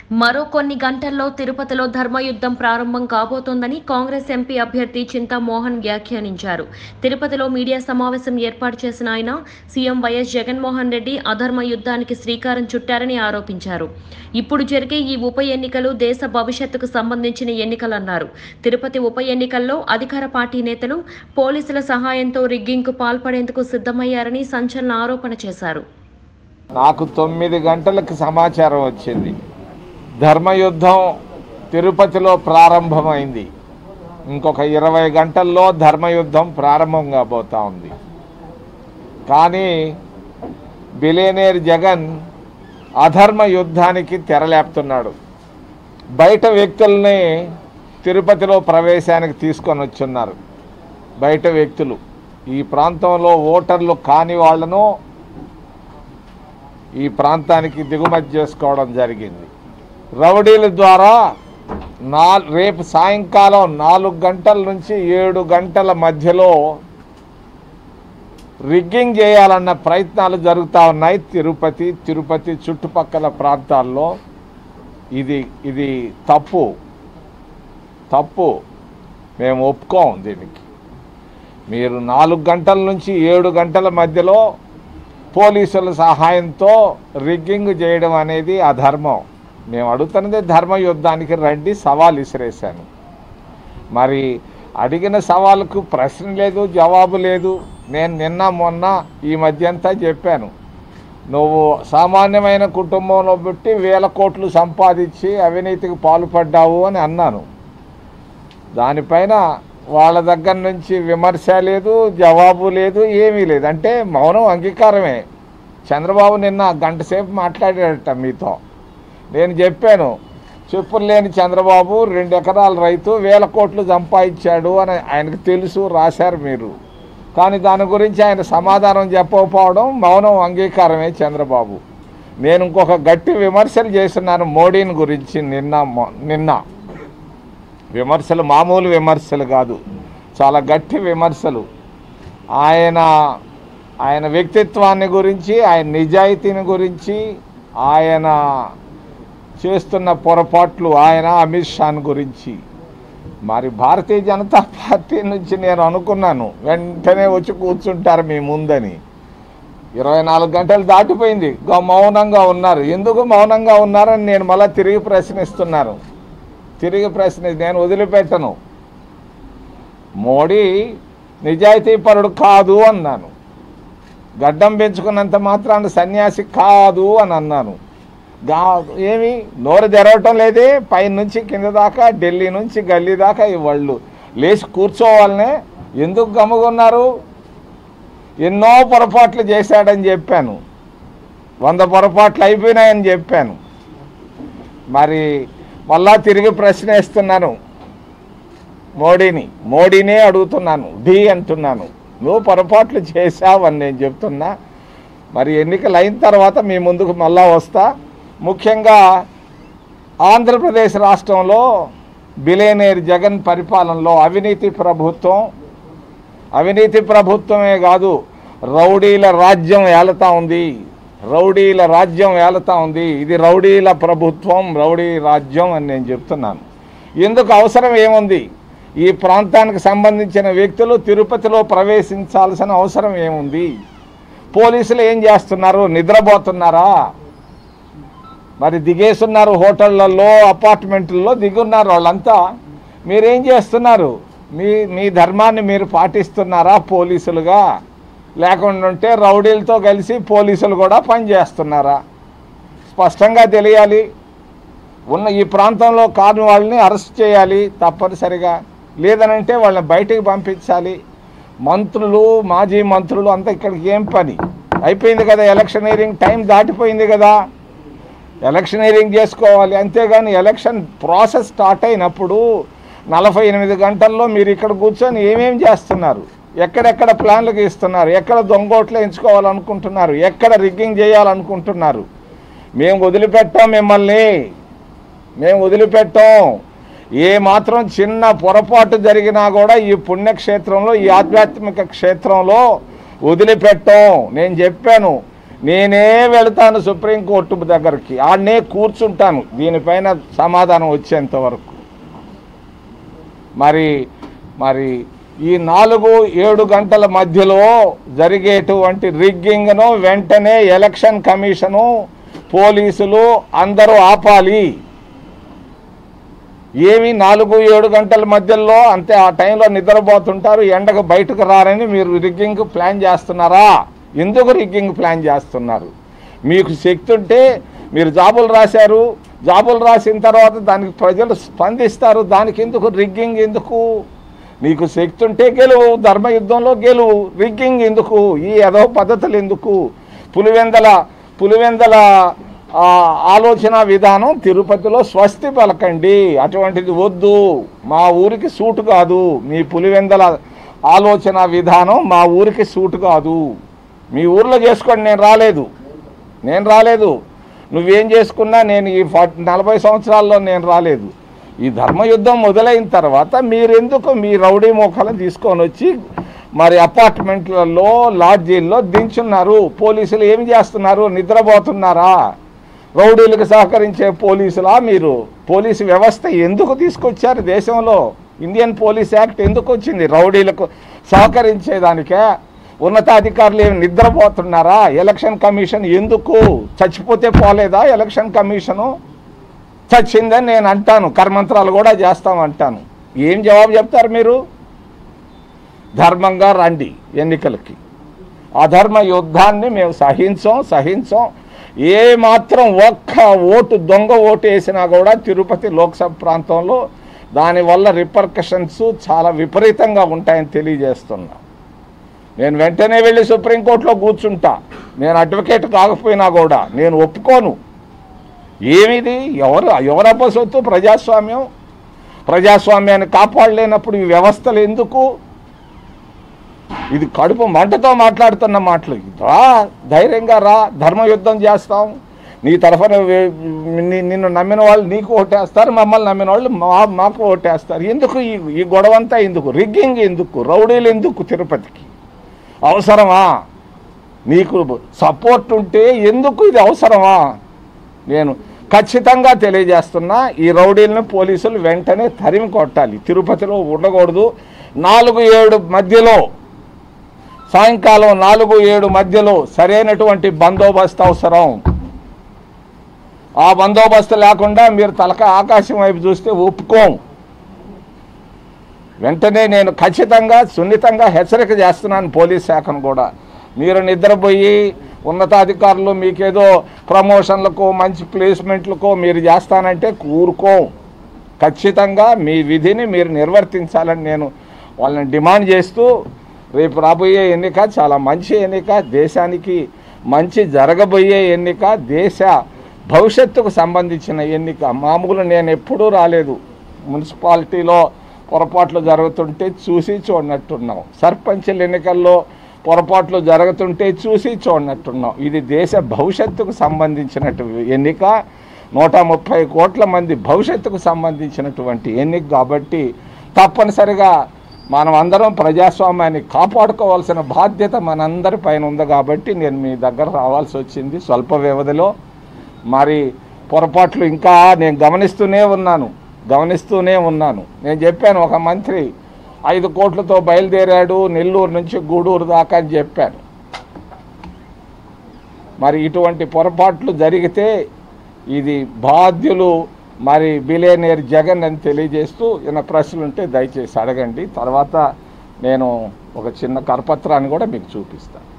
మరో కొన్ని గంటల్లో తిరుపతిలో ధర్మయుద్ధం ప్రారంభం కాబోతోందని కాంగ్రెస్ ఎంపీ అభ్యర్థి చింతామోహన్ వ్యాఖ్యానించారు తిరుపతిలో మీడియా సమావేశం ఏర్పాటు చేసిన ఆయన సీఎం వైఎస్ జగన్మోహన్ రెడ్డి అధర్మ యుద్ధానికి శ్రీకారం చుట్టారని ఆరోపించారు ఇప్పుడు జరిగే ఈ ఉప ఎన్నికలు దేశ భవిష్యత్తుకు సంబంధించిన ఎన్నికలన్నారు తిరుపతి ఉప ఎన్నికల్లో అధికార పార్టీ నేతలు పోలీసుల సహాయంతో రిగ్గింగ్కు పాల్పడేందుకు సిద్ధమయ్యారని సంచలన ఆరోపణ చేశారు నాకు తొమ్మిది గంటలకు సమాచారం వచ్చింది ధర్మయుద్ధం తిరుపతిలో ప్రారంభమైంది ఇంకొక ఇరవై గంటల్లో ధర్మయుద్ధం ప్రారంభం కాబోతా ఉంది కానీ బిలేనేర్ జగన్ అధర్మ యుద్ధానికి తెరలేపుతున్నాడు బయట వ్యక్తుల్ని తిరుపతిలో ప్రవేశానికి తీసుకొని వచ్చున్నారు బయట వ్యక్తులు ఈ ప్రాంతంలో ఓటర్లు కాని వాళ్ళను ఈ ప్రాంతానికి దిగుమతి చేసుకోవడం జరిగింది రౌడీల ద్వారా నా రేపు సాయంకాలం నాలుగు గంటల నుంచి ఏడు గంటల మధ్యలో రిగ్గింగ్ చేయాలన్న ప్రయత్నాలు జరుగుతూ ఉన్నాయి తిరుపతి తిరుపతి చుట్టుపక్కల ప్రాంతాల్లో ఇది ఇది తప్పు తప్పు మేము ఒప్పుకోం దీనికి మీరు నాలుగు గంటల నుంచి ఏడు గంటల మధ్యలో పోలీసుల సహాయంతో రిగ్గింగ్ చేయడం అనేది అధర్మం మేము అడుగుతున్నది ధర్మ యుద్ధానికి రండి సవాల్ విసిరేశాను మరి అడిగిన సవాలుకు ప్రశ్న లేదు జవాబు లేదు నేను నిన్న మొన్న ఈ మధ్య అంతా చెప్పాను నువ్వు సామాన్యమైన కుటుంబంలో పెట్టి వేల కోట్లు సంపాదించి అవినీతికి పాల్పడ్డావు అని అన్నాను దానిపైన వాళ్ళ దగ్గర నుంచి విమర్శ లేదు జవాబు లేదు ఏమీ లేదు అంటే మౌనం అంగీకారమే చంద్రబాబు నిన్న గంట సేపు మాట్లాడాడట మీతో నేను చెప్పాను చెప్పులు లేని చంద్రబాబు రెండు ఎకరాల రైతు వేల కోట్లు సంపాదించాడు అని ఆయనకు తెలుసు రాశారు మీరు కానీ దాని గురించి ఆయన సమాధానం చెప్పకపోవడం మౌనం అంగీకారమే చంద్రబాబు నేను ఇంకొక గట్టి విమర్శలు చేస్తున్నాను మోడీని గురించి నిన్న మొ- నిన్న విమర్శలు మామూలు విమర్శలు కాదు చాలా గట్టి విమర్శలు ఆయన ఆయన వ్యక్తిత్వాన్ని గురించి ఆయన నిజాయితీని గురించి ఆయన చేస్తున్న పొరపాట్లు ఆయన అమిత్ షాన్ గురించి మరి భారతీయ జనతా పార్టీ నుంచి నేను అనుకున్నాను వెంటనే వచ్చి కూర్చుంటారు మీ ముందని ఇరవై నాలుగు గంటలు దాటిపోయింది గా మౌనంగా ఉన్నారు ఎందుకు మౌనంగా ఉన్నారని నేను మళ్ళీ తిరిగి ప్రశ్నిస్తున్నాను తిరిగి ప్రశ్న నేను వదిలిపెట్టను మోడీ నిజాయితీపరుడు కాదు అన్నాను గడ్డం పెంచుకున్నంత మాత్రాన సన్యాసి కాదు అని అన్నాను గా ఏమి నోరు తెరవటం లేదే పైన నుంచి కింద దాకా ఢిల్లీ నుంచి గల్లీ దాకా ఈ వాళ్ళు లేచి కూర్చోవాలనే ఎందుకు గమ్ముకున్నారు ఎన్నో పొరపాట్లు చేశాడని చెప్పాను వంద పొరపాట్లు అయిపోయినాయని చెప్పాను మరి మళ్ళా తిరిగి ప్రశ్న వేస్తున్నాను మోడీని మోడీనే అడుగుతున్నాను ఢీ అంటున్నాను నువ్వు పొరపాట్లు చేశావని నేను చెప్తున్నా మరి ఎన్నికలు అయిన తర్వాత మీ ముందుకు మళ్ళా వస్తా ముఖ్యంగా ఆంధ్రప్రదేశ్ రాష్ట్రంలో బిలేనేర్ జగన్ పరిపాలనలో అవినీతి ప్రభుత్వం అవినీతి ప్రభుత్వమే కాదు రౌడీల రాజ్యం ఏలతా ఉంది రౌడీల రాజ్యం ఏలతా ఉంది ఇది రౌడీల ప్రభుత్వం రౌడీ రాజ్యం అని నేను చెప్తున్నాను ఎందుకు అవసరం ఏముంది ఈ ప్రాంతానికి సంబంధించిన వ్యక్తులు తిరుపతిలో ప్రవేశించాల్సిన అవసరం ఏముంది పోలీసులు ఏం చేస్తున్నారు నిద్రపోతున్నారా మరి దిగేస్తున్నారు హోటళ్లలో అపార్ట్మెంట్లలో దిగున్నారు వాళ్ళంతా మీరేం చేస్తున్నారు మీ మీ ధర్మాన్ని మీరు పాటిస్తున్నారా పోలీసులుగా లేకుండా ఉంటే రౌడీలతో కలిసి పోలీసులు కూడా పనిచేస్తున్నారా స్పష్టంగా తెలియాలి ఉన్న ఈ ప్రాంతంలో కాని వాళ్ళని అరెస్ట్ చేయాలి తప్పనిసరిగా లేదనంటే వాళ్ళని బయటికి పంపించాలి మంత్రులు మాజీ మంత్రులు అంతా ఇక్కడికి ఏం పని అయిపోయింది కదా ఎలక్షనీరింగ్ టైం దాటిపోయింది కదా ఎలక్షనీరింగ్ చేసుకోవాలి అంతేగాని ఎలక్షన్ ప్రాసెస్ స్టార్ట్ అయినప్పుడు నలభై ఎనిమిది గంటల్లో మీరు ఇక్కడ కూర్చొని ఏమేం చేస్తున్నారు ఎక్కడెక్కడ ప్లాన్లు గీస్తున్నారు ఎక్కడ దొంగోట్లు ఎంచుకోవాలనుకుంటున్నారు ఎక్కడ రిగ్గింగ్ చేయాలనుకుంటున్నారు మేము వదిలిపెట్టాం మిమ్మల్ని మేము వదిలిపెట్టాం ఏ మాత్రం చిన్న పొరపాటు జరిగినా కూడా ఈ పుణ్యక్షేత్రంలో ఈ ఆధ్యాత్మిక క్షేత్రంలో వదిలిపెట్టాం నేను చెప్పాను నేనే వెళ్తాను సుప్రీంకోర్టు దగ్గరికి ఆడనే కూర్చుంటాను దీనిపైన సమాధానం వచ్చేంత వరకు మరి మరి ఈ నాలుగు ఏడు గంటల మధ్యలో జరిగేటువంటి రిగ్గింగ్ను వెంటనే ఎలక్షన్ కమిషను పోలీసులు అందరూ ఆపాలి ఏమి నాలుగు ఏడు గంటల మధ్యలో అంతే ఆ టైంలో నిద్రపోతుంటారు ఎండకు బయటకు రారని మీరు రిగ్గింగ్ ప్లాన్ చేస్తున్నారా ఎందుకు రిగ్గింగ్ ప్లాన్ చేస్తున్నారు మీకు శక్తి ఉంటే మీరు జాబులు రాశారు జాబులు రాసిన తర్వాత దానికి ప్రజలు స్పందిస్తారు దానికి ఎందుకు రిగ్గింగ్ ఎందుకు నీకు శక్తి ఉంటే గెలువు ధర్మయుద్ధంలో గెలువు రిగ్గింగ్ ఎందుకు ఈ ఏదో పద్ధతులు ఎందుకు పులివెందల పులివెందల ఆ, ఆలోచన విధానం తిరుపతిలో స్వస్తి పలకండి అటువంటిది వద్దు మా ఊరికి సూటు కాదు మీ పులివెందల ఆలోచన విధానం మా ఊరికి సూటు కాదు మీ ఊర్లో చేసుకోండి నేను రాలేదు నేను రాలేదు నువ్వేం చేసుకున్నా నేను ఈ ఫార్టీ నలభై సంవత్సరాల్లో నేను రాలేదు ఈ ధర్మయుద్ధం మొదలైన తర్వాత మీరెందుకు మీ రౌడీ మోకాలను తీసుకొని వచ్చి మరి అపార్ట్మెంట్లలో లాడ్జీల్లో దించున్నారు పోలీసులు ఏం చేస్తున్నారు నిద్రపోతున్నారా రౌడీలకు సహకరించే పోలీసులా మీరు పోలీసు వ్యవస్థ ఎందుకు తీసుకొచ్చారు దేశంలో ఇండియన్ పోలీస్ యాక్ట్ ఎందుకు వచ్చింది రౌడీలకు సహకరించేదానికే ఉన్నతాధికారులు ఏమి నిద్రపోతున్నారా ఎలక్షన్ కమిషన్ ఎందుకు చచ్చిపోతే పోలేదా ఎలక్షన్ కమిషను చచ్చిందని నేను అంటాను కర్మంత్రాలు కూడా చేస్తామంటాను ఏం జవాబు చెప్తారు మీరు ధర్మంగా రండి ఎన్నికలకి అధర్మ యుద్ధాన్ని మేము సహించం సహించం ఏ మాత్రం ఒక్క ఓటు దొంగ ఓటు వేసినా కూడా తిరుపతి లోక్సభ ప్రాంతంలో దానివల్ల రిపర్కషన్స్ చాలా విపరీతంగా ఉంటాయని తెలియజేస్తున్నా నేను వెంటనే వెళ్ళి సుప్రీంకోర్టులో కూర్చుంటా నేను అడ్వకేట్ కాకపోయినా కూడా నేను ఒప్పుకోను ఏమిది ఎవరు ఎవరబ్బ సొత్తు ప్రజాస్వామ్యం ప్రజాస్వామ్యాన్ని కాపాడలేనప్పుడు ఈ వ్యవస్థలు ఎందుకు ఇది కడుపు మంటతో మాట్లాడుతున్న మాటలు రా ధైర్యంగా రా ధర్మయుద్ధం చేస్తాం నీ తరఫున వే- ని- నిన్ను నమ్మిన వాళ్ళు నీకు ఓటేస్తారు మమ్మల్ని నమ్మిన వాళ్ళు మా మాకు ఓటేస్తారు ఎందుకు ఈ ఈ గొడవంతా ఎందుకు రిగ్గింగ్ ఎందుకు రౌడీలు ఎందుకు తిరుపతికి అవసరమా నీకు సపోర్ట్ ఉంటే ఎందుకు ఇది అవసరమా నేను ఖచ్చితంగా తెలియజేస్తున్నా ఈ రౌడీలను పోలీసులు వెంటనే తరిమి కొట్టాలి తిరుపతిలో ఉండకూడదు నాలుగు ఏడు మధ్యలో సాయంకాలం నాలుగు ఏడు మధ్యలో సరైనటువంటి బందోబస్తు అవసరం ఆ బందోబస్తు లేకుండా మీరు తలక ఆకాశం వైపు చూస్తే ఒప్పుకోం వెంటనే నేను ఖచ్చితంగా సున్నితంగా హెచ్చరిక చేస్తున్నాను పోలీస్ శాఖను కూడా మీరు నిద్రపోయి ఉన్నతాధికారులు మీకేదో ప్రమోషన్లకు మంచి ప్లేస్మెంట్లకో మీరు చేస్తానంటే కూరుకోం ఖచ్చితంగా మీ విధిని మీరు నిర్వర్తించాలని నేను వాళ్ళని డిమాండ్ చేస్తూ రేపు రాబోయే ఎన్నిక చాలా మంచి ఎన్నిక దేశానికి మంచి జరగబోయే ఎన్నిక దేశ భవిష్యత్తుకు సంబంధించిన ఎన్నిక మామూలు నేను ఎప్పుడూ రాలేదు మున్సిపాలిటీలో పొరపాట్లు జరుగుతుంటే చూసి చూడనట్టున్నాం సర్పంచుల ఎన్నికల్లో పొరపాట్లు జరుగుతుంటే చూసి చూడనట్టున్నాం ఇది దేశ భవిష్యత్తుకు సంబంధించినటు ఎన్నిక నూట ముప్పై కోట్ల మంది భవిష్యత్తుకు సంబంధించినటువంటి ఎన్నిక కాబట్టి తప్పనిసరిగా మనం అందరం ప్రజాస్వామ్యాన్ని కాపాడుకోవాల్సిన బాధ్యత మనందరి పైన ఉంది కాబట్టి నేను మీ దగ్గర రావాల్సి వచ్చింది స్వల్ప వ్యవధిలో మరి పొరపాట్లు ఇంకా నేను గమనిస్తూనే ఉన్నాను గమనిస్తూనే ఉన్నాను నేను చెప్పాను ఒక మంత్రి ఐదు కోట్లతో బయలుదేరాడు నెల్లూరు నుంచి గూడూరు దాకా అని చెప్పాను మరి ఇటువంటి పొరపాట్లు జరిగితే ఇది బాధ్యులు మరి బిలేనియర్ జగన్ అని తెలియజేస్తూ ఏమైనా ప్రశ్నలు ఉంటే దయచేసి అడగండి తర్వాత నేను ఒక చిన్న కరపత్రాన్ని కూడా మీకు చూపిస్తాను